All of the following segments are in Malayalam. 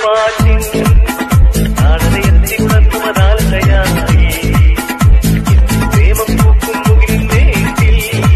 മാറ്റിൻ നാടകയത്തി ഉണർത്തുമതാലയായി പ്രേമം പൂക്കും മുകിൽ മേറ്റിൽ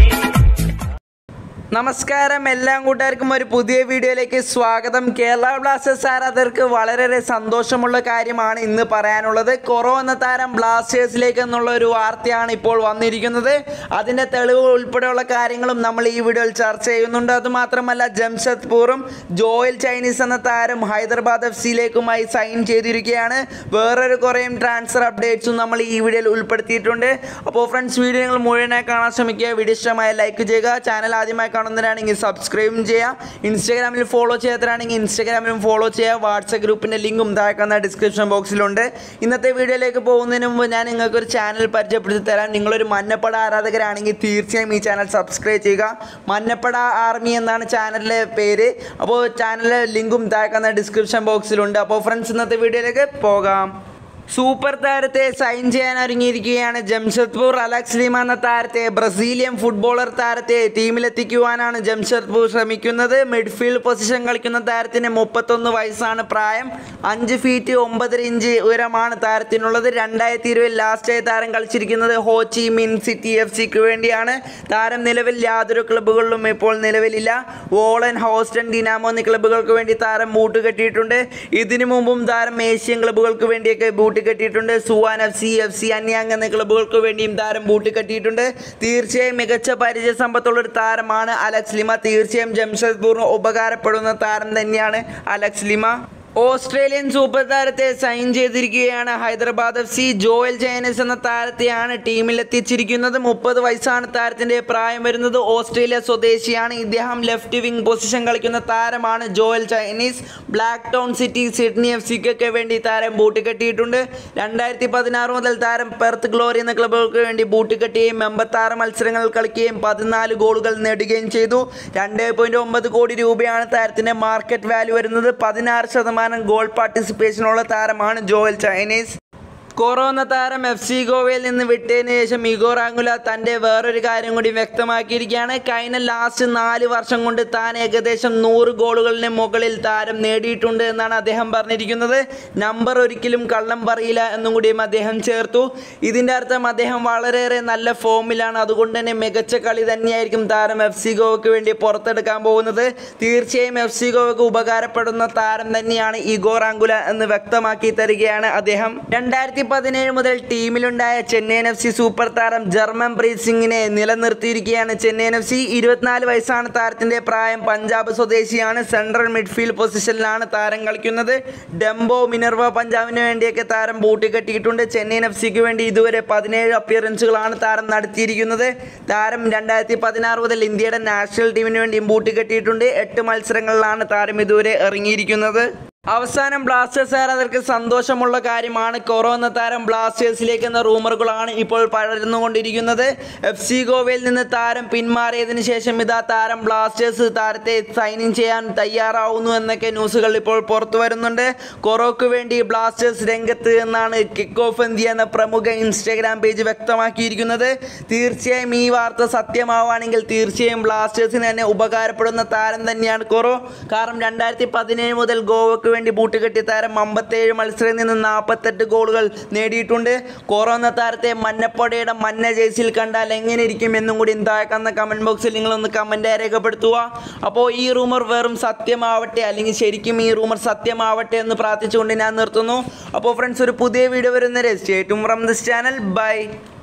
നമസ്കാരം എല്ലാം കൂട്ടുകാർക്കും ഒരു പുതിയ വീഡിയോയിലേക്ക് സ്വാഗതം കേരള ബ്ലാസ്റ്റേഴ്സ് ആരാധകർക്ക് വളരെയേറെ സന്തോഷമുള്ള കാര്യമാണ് ഇന്ന് പറയാനുള്ളത് കൊറോണ താരം ബ്ലാസ്റ്റേഴ്സിലേക്ക് എന്നുള്ള ഒരു വാർത്തയാണ് ഇപ്പോൾ വന്നിരിക്കുന്നത് അതിൻ്റെ തെളിവ് ഉൾപ്പെടെയുള്ള കാര്യങ്ങളും നമ്മൾ ഈ വീഡിയോയിൽ ചർച്ച ചെയ്യുന്നുണ്ട് അതുമാത്രമല്ല ജംഷഡ്പൂറും ജോയൽ ചൈനീസ് എന്ന താരം ഹൈദരാബാദ് എഫ് സിയിലേക്കുമായി സൈൻ ചെയ്തിരിക്കുകയാണ് വേറൊരു കുറേയും ട്രാൻസ്ഫർ അപ്ഡേറ്റ്സും നമ്മൾ ഈ വീഡിയോയിൽ ഉൾപ്പെടുത്തിയിട്ടുണ്ട് അപ്പോൾ ഫ്രണ്ട്സ് വീഡിയോ നിങ്ങൾ മുഴുവനായി കാണാൻ ശ്രമിക്കുക വീഡിയോ ഇഷ്ടമായ ലൈക്ക് ചെയ്യുക ചാനൽ ആദ്യമായി കാണുന്നവരാണെങ്കിൽ സബ്സ്ക്രൈബും ചെയ്യുക ഇൻസ്റ്റാഗ്രാമിൽ ഫോളോ ചെയ്യാത്തവരാണെങ്കിൽ ഇൻസ്റ്റാഗ്രാമിലും ഫോളോ ചെയ്യുക വാട്സപ്പ് ഗ്രൂപ്പിൻ്റെ ലിങ്കും താഴെ ഡിസ്ക്രിപ്ഷൻ ബോക്സിലുണ്ട് ഇന്നത്തെ വീഡിയോയിലേക്ക് പോകുന്നതിന് മുമ്പ് ഞാൻ നിങ്ങൾക്ക് ഒരു ചാനൽ പരിചയപ്പെടുത്തി തരാം നിങ്ങളൊരു മഞ്ഞപ്പട ആരാധകരാണെങ്കിൽ തീർച്ചയായും ഈ ചാനൽ സബ്സ്ക്രൈബ് ചെയ്യുക മഞ്ഞപ്പട ആർമി എന്നാണ് ചാനലിലെ പേര് അപ്പോൾ ചാനലിലെ ലിങ്കും താഴെ ഡിസ്ക്രിപ്ഷൻ ബോക്സിലുണ്ട് അപ്പോൾ ഫ്രണ്ട്സ് ഇന്നത്തെ വീഡിയോയിലേക്ക് പോകാം സൂപ്പർ താരത്തെ സൈൻ ചെയ്യാൻ ഒരുങ്ങിയിരിക്കുകയാണ് ജംഷഡ്പൂർ അലക്സ് ലീമ എന്ന താരത്തെ ബ്രസീലിയൻ ഫുട്ബോളർ താരത്തെ ടീമിലെത്തിക്കുവാനാണ് ജംഷഡ്പൂർ ശ്രമിക്കുന്നത് മിഡ്ഫീൽഡ് പൊസിഷൻ കളിക്കുന്ന താരത്തിന് മുപ്പത്തൊന്ന് വയസ്സാണ് പ്രായം അഞ്ച് ഫീറ്റ് ഒമ്പതര ഇഞ്ച് ഉയരമാണ് താരത്തിനുള്ളത് രണ്ടായിരത്തി ഇരുപതിൽ ലാസ്റ്റായി താരം കളിച്ചിരിക്കുന്നത് ഹോച്ചി മിൻ സിറ്റി എഫ് സിക്ക് വേണ്ടിയാണ് താരം നിലവിൽ യാതൊരു ക്ലബ്ബുകളിലും ഇപ്പോൾ നിലവിലില്ല വോളൻ ഹോസ്റ്റൺ ഡിനാമോ എന്നീ ക്ലബ്ബുകൾക്ക് വേണ്ടി താരം ബൂട്ട് കെട്ടിയിട്ടുണ്ട് ഇതിനു മുമ്പും താരം ഏഷ്യൻ ക്ലബ്ബുകൾക്ക് വേണ്ടിയൊക്കെ ബൂട്ട് കെട്ടിയിട്ടുണ്ട് Suwon F C F C Anyang എന്ന ക്ലബ്ബുകൾക്ക് വേണ്ടിയും താരം ബൂട്ട് കെട്ടിയിട്ടുണ്ട് തീർച്ചയായും മികച്ച പരിചയ സമ്പത്തുള്ള ഒരു താരമാണ് അലക്സ് ലിമ തീർച്ചയായും ജംഷഡ്പൂറിന് ഉപകാരപ്പെടുന്ന താരം തന്നെയാണ് അലക്സ് ലിമ ഓസ്ട്രേലിയൻ സൂപ്പർ താരത്തെ സൈൻ ചെയ്തിരിക്കുകയാണ് Hyderabad F C Joel Chianese എന്ന താരത്തെയാണ് ടീമിൽ എത്തിച്ചിരിക്കുന്നത് മുപ്പത് വയസ്സാണ് താരത്തിന്റെ പ്രായം വരുന്നത് ഓസ്ട്രേലിയ സ്വദേശിയാണ് ഇദ്ദേഹം ലെഫ്റ്റ് വിങ് പൊസിഷൻ കളിക്കുന്ന താരമാണ് Joel Chianese Blacktown City Sydney F സിക്കൊക്കെ വേണ്ടി താരം ബൂട്ട് കെട്ടിയിട്ടുണ്ട് രണ്ടായിരത്തി പതിനാറ് മുതൽ താരം പെർത്ത് ഗ്ലോറി എന്ന ക്ലബുകൾക്ക് വേണ്ടി ബൂട്ട് കെട്ടുകയും എൺപത്താറ് മത്സരങ്ങൾ കളിക്കുകയും പതിനാല് ഗോളുകൾ നേടുകയും ചെയ്തു രണ്ട് പോയിന്റ് ഒമ്പത് കോടി രൂപയാണ് താരത്തിന്റെ മാർക്കറ്റ് വാല്യൂ വരുന്നത് പതിനാറ് ശതമാനം ഗോൾ പാർട്ടിസിപ്പേഷനുള്ള താരമാണ് ജോയൽ ചൈനീസ് കൊറോണ താരം എഫ് സി ഗോവയിൽ നിന്ന് വിട്ടതിന് ശേഷം ഇഗോർ ആംഗുല തൻ്റെ വേറൊരു കാര്യം കൂടി വ്യക്തമാക്കിയിരിക്കുകയാണ് കഴിഞ്ഞ ലാസ്റ്റ് നാല് വർഷം കൊണ്ട് താൻ ഏകദേശം നൂറ് ഗോളുകളിന് മുകളിൽ താരം നേടിയിട്ടുണ്ട് എന്നാണ് അദ്ദേഹം പറഞ്ഞിരിക്കുന്നത് നമ്പർ ഒരിക്കലും കള്ളം പറയില്ല എന്നും കൂടിയും അദ്ദേഹം ചേർത്തു ഇതിൻ്റെ അർത്ഥം അദ്ദേഹം വളരെയേറെ നല്ല ഫോമിലാണ് അതുകൊണ്ട് തന്നെ മികച്ച കളി തന്നെയായിരിക്കും താരം എഫ് സി ഗോവയ്ക്ക് വേണ്ടി പുറത്തെടുക്കാൻ പോകുന്നത് തീർച്ചയായും എഫ് സി ഗോവയ്ക്ക് ഉപകാരപ്പെടുന്ന താരം തന്നെയാണ് ഇഗോർ ആംഗുല എന്ന് വ്യക്തമാക്കി തരികയാണ് അദ്ദേഹം രണ്ടായിരത്തി പതിനേഴ് മുതൽ ടീമിലുണ്ടായ ചെന്നൈയിൻ എഫ് സി സൂപ്പർ താരം ജർമ്മൻ പ്രീത് സിംഗിനെ നിലനിർത്തിയിരിക്കുകയാണ് ചെന്നൈയിൻ എഫ് സി ഇരുപത്തിനാല് വയസ്സാണ് താരത്തിന്റെ പ്രായം പഞ്ചാബ് സ്വദേശിയാണ് സെൻട്രൽ മിഡ്ഫീൽഡ് പൊസിഷനിലാണ് താരം കളിക്കുന്നത് ഡെംബോ മിനർവ പഞ്ചാബിന് വേണ്ടിയൊക്കെ താരം ബൂട്ടി കെട്ടിയിട്ടുണ്ട് ചെന്നൈയിൻ എഫ് സിക്ക് വേണ്ടി ഇതുവരെ പതിനേഴ് അപ്പിയറൻസുകളാണ് താരം നടത്തിയിരിക്കുന്നത് താരം രണ്ടായിരത്തി പതിനാറ് മുതൽ ഇന്ത്യയുടെ നാഷണൽ ടീമിന് വേണ്ടി ബൂട്ടി കെട്ടിയിട്ടുണ്ട് എട്ട് മത്സരങ്ങളിലാണ് താരം ഇതുവരെ ഇറങ്ങിയിരിക്കുന്നത് അവസാനം ബ്ലാസ്റ്റേഴ്സ് ആരാധകർക്ക് സന്തോഷമുള്ള കാര്യമാണ് കൊറോണ താരം ബ്ലാസ്റ്റേഴ്സിലേക്ക് എന്ന റൂമറുകളാണ് ഇപ്പോൾ പടർന്നുകൊണ്ടിരിക്കുന്നത് എഫ് സി ഗോവയിൽ നിന്ന് താരം പിന്മാറിയതിനു ശേഷം ഇതാ താരം ബ്ലാസ്റ്റേഴ്സ് താരത്തെ സൈനിങ് ചെയ്യാൻ തയ്യാറാവുന്നു എന്നൊക്കെ ന്യൂസുകൾ ഇപ്പോൾ പുറത്തു വരുന്നുണ്ട് കൊറോക്ക് വേണ്ടി ബ്ലാസ്റ്റേഴ്സ് രംഗത്ത് എന്നാണ് കിക്ക് ഓഫ് ഇന്ത്യ എന്ന പ്രമുഖ ഇൻസ്റ്റാഗ്രാം പേജ് വ്യക്തമാക്കിയിരിക്കുന്നത് തീർച്ചയായും ഈ വാർത്ത സത്യമാവുകയാണെങ്കിൽ തീർച്ചയായും ബ്ലാസ്റ്റേഴ്സിന് തന്നെ ഉപകാരപ്പെടുന്ന താരം തന്നെയാണ് കൊറോ കാരണം രണ്ടായിരത്തി പതിനേഴ് മുതൽ ഗോവയ്ക്ക് വേണ്ടി ബൂട്ട് കെട്ടിയ താരം അമ്പത്തേഴ് മത്സരത്തിൽ നിന്ന് നാൽപ്പത്തെട്ട് ഗോളുകൾ നേടിയിട്ടുണ്ട് കൊറോണ താരത്തെ മഞ്ഞപ്പടയുടെ മഞ്ഞ ജേഴ്സിയിൽ കണ്ടാൽ എങ്ങനെ ഇരിക്കും എന്നും കൂടി താഴെക്കുന്ന കമൻറ്റ് ബോക്സിൽ നിങ്ങളൊന്ന് കമൻറ്റ് രേഖപ്പെടുത്തുക അപ്പോൾ ഈ റൂമർ വെറും സത്യമാവട്ടെ അല്ലെങ്കിൽ ശരിക്കും ഈ റൂമർ സത്യമാവട്ടെ എന്ന് പ്രാർത്ഥിച്ചുകൊണ്ട് ഞാൻ നിർത്തുന്നു അപ്പോൾ ഫ്രണ്ട്സ് ഒരു പുതിയ വീഡിയോ വരുന്നവരെ സ്റ്റേറ്റും ഫ്രം ദിസ് ചാനൽ ബൈ